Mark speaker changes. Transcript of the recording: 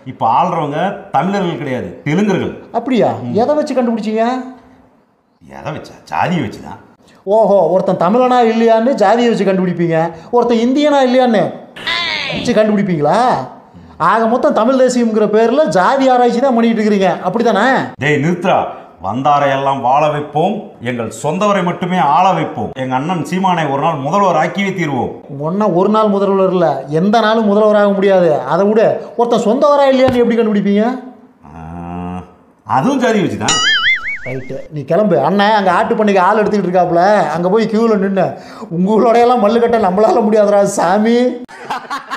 Speaker 1: இப்போ ஆள்றவங்க தமிழர்கள் கிடையாது தெலுங்கர்கள்
Speaker 2: அப்படியா எதை வச்சு கண்டுபிடிச்சீங்க
Speaker 1: எதை வச்சா ஜாதியை வச்சு தான்
Speaker 2: ஓஹோ ஒருத்தன் தமிழனா இல்லையான்னு ஜாதியை வச்சு கண்டுபிடிப்பீங்க ஒருத்தன் இந்தியனா இல்லையான்னு வச்சு கண்டுபிடிப்பீங்களா ஆக மொத்தம் தமிழ் தேசியம்ங்கிற பேரில் ஜாதி ஆராய்ச்சி தான் பண்ணிட்டு இருக்கிறீங்க அப்படி தானே
Speaker 1: டேய் நிறுத்ரா வந்தாரை எல்லாம் வாழ வைப்போம் எங்கள் சொந்தவரை மட்டுமே ஆள வைப்போம் எங்க அண்ணன் சீமானை ஒரு நாள் முதல்வர் ஆக்கியே தீர்வோம்
Speaker 2: ஒன்றா ஒரு நாள் முதல்வர் இல்லை எந்த நாளும் முதல்வராக முடியாது அதை விட ஒருத்தன் சொந்தவரா இல்லையான்னு எப்படி கண்டுபிடிப்பீங்க
Speaker 1: ஆஹ், அதுவும் ஜாதி வச்சு தான்
Speaker 2: ரைட்டு நீ கிளம்பு அண்ணன் அங்கே ஆட்டு பண்ணிக்கு ஆள் எடுத்துக்கிட்டு இருக்காப்புல அங்கே போய் க்யூவில் நின்று உங்களோடையெல்லாம் மல்லு கட்ட நம்மளால முடியாதுடா சாமி